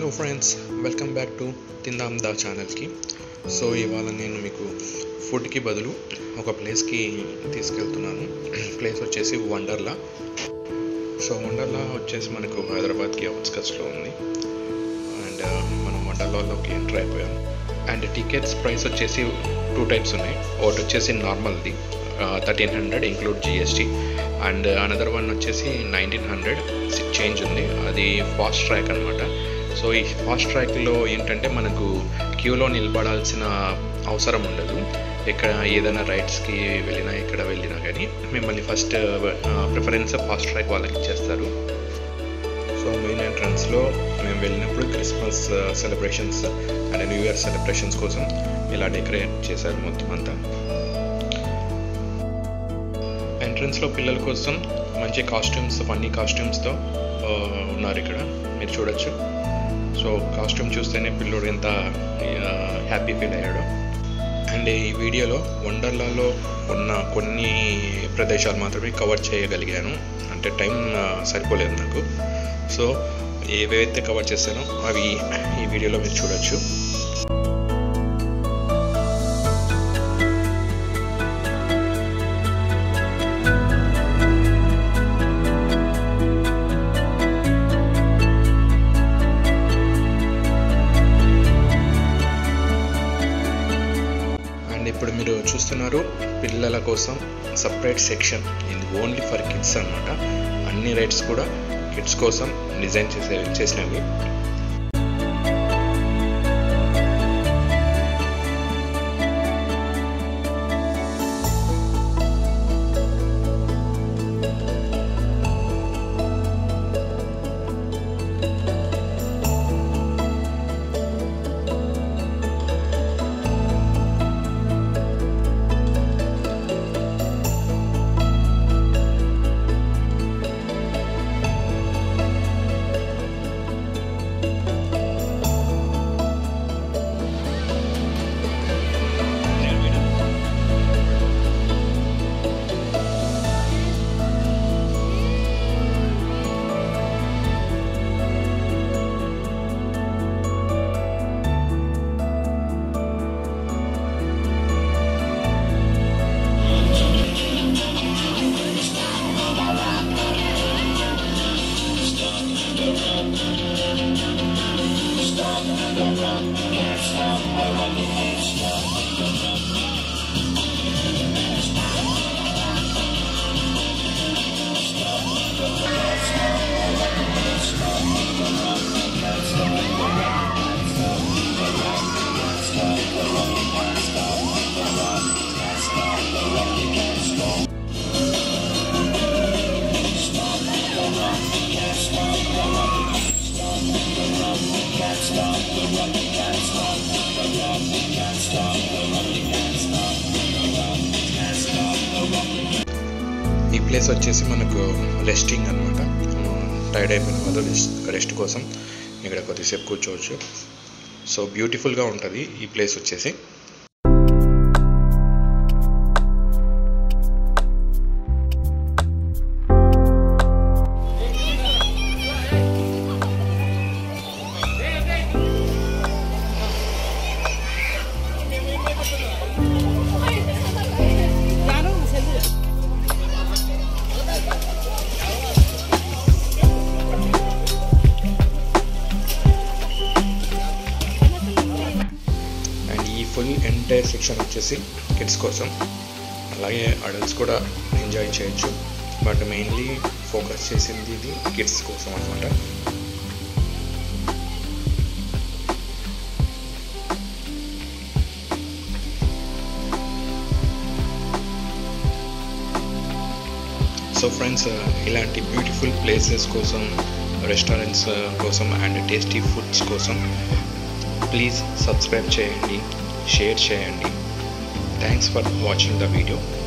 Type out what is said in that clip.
hello friends welcome back to తిందాం దా ఛానల్కి సో ఇవాళ నేను మీకు ఫుడ్కి బదులు ఒక ప్లేస్కి తీసుకెళ్తున్నాను ప్లేస్ వచ్చేసి వండర్లా సో వండర్లా వచ్చేసి మనకు హైదరాబాద్కి అవుట్స్కట్స్లో ఉంది అండ్ మనం వండర్లాలోకి ఎంటర్ అయిపోయాం అండ్ టికెట్స్ ప్రైస్ వచ్చేసి టూ టైప్స్ ఉన్నాయి ఒకటి వచ్చేసి నార్మల్ది thirteen hundred include GST and another one వచ్చేసి నైన్టీన్ హండ్రెడ్ చేంజ్ ఉంది అది ఫాస్ట్ ట్రాక్ అనమాట సో ఈ ఫాస్ట్ ట్రాక్లో ఏంటంటే మనకు క్యూలో నిలబడాల్సిన అవసరం ఉండదు ఇక్కడ ఏదైనా రైడ్స్కి వెళ్ళినా ఎక్కడ వెళ్ళినా కానీ మిమ్మల్ని ఫస్ట్ ప్రిఫరెన్స్ ఫాస్ట్ ట్రాక్ వాళ్ళకి ఇచ్చేస్తారు సో మెయిన్ ఎంట్రన్స్లో మేము వెళ్ళినప్పుడు Christmas celebrations and new year celebrations కోసం ఇలా డెకరేట్ చేశారు మొత్తం అంతా ఎంట్రన్స్లో పిల్లల కోసం మంచి కాస్ట్యూమ్స్ ఫన్నీ కాస్ట్యూమ్స్తో ఉన్నారు ఇక్కడ మీరు చూడొచ్చు సో కాస్ట్యూమ్ చూస్తేనే పిల్లోడు ఎంత హ్యాపీ ఫీల్ అయ్యాడు అండ్ ఈ వీడియోలో వండర్లాలో ఉన్న కొన్ని ప్రదేశాలు మాత్రమే కవర్ చేయగలిగాను అంటే టైం సరిపోలేదు నాకు సో ఏవైతే కవర్ చేశానో అవి ఈ వీడియోలో మీరు చూడొచ్చు అండ్ ఇప్పుడు మీరు చూస్తున్నారు పిల్లల కోసం సపరేట్ సెక్షన్ ఇది ఓన్లీ ఫర్ కిడ్స్ అనమాట అన్ని రైడ్స్ కూడా కిడ్స్ కోసం డిజైన్ చేసే చేసినవి ఈ ప్లేస్ వచ్చేసి మనకు రెస్టింగ్ అనమాట టైర్డ్ అయిపోయిన వాళ్ళు రెస్ట్ కోసం ఇక్కడ కొద్దిసేపు కూర్చోవచ్చు సో బ్యూటిఫుల్గా ఉంటుంది ఈ ప్లేస్ వచ్చేసి అండ్ ఈ ఫుల్ ఎంటైర్ సెక్షన్ వచ్చేసి కిడ్స్ కోసం అలాగే అడల్ట్స్ కూడా ఎంజాయ్ చేయొచ్చు బట్ మెయిన్లీ ఫోకస్ చేసింది ఇది కిడ్స్ కోసం అనమాట సో ఫ్రెండ్స్ ఇలాంటి బ్యూటిఫుల్ ప్లేసెస్ కోసం రెస్టారెంట్స్ కోసం అండ్ టేస్టీ ఫుడ్స్ కోసం ప్లీజ్ సబ్స్క్రైబ్ చేయండి షేర్ చేయండి thanks for watching the video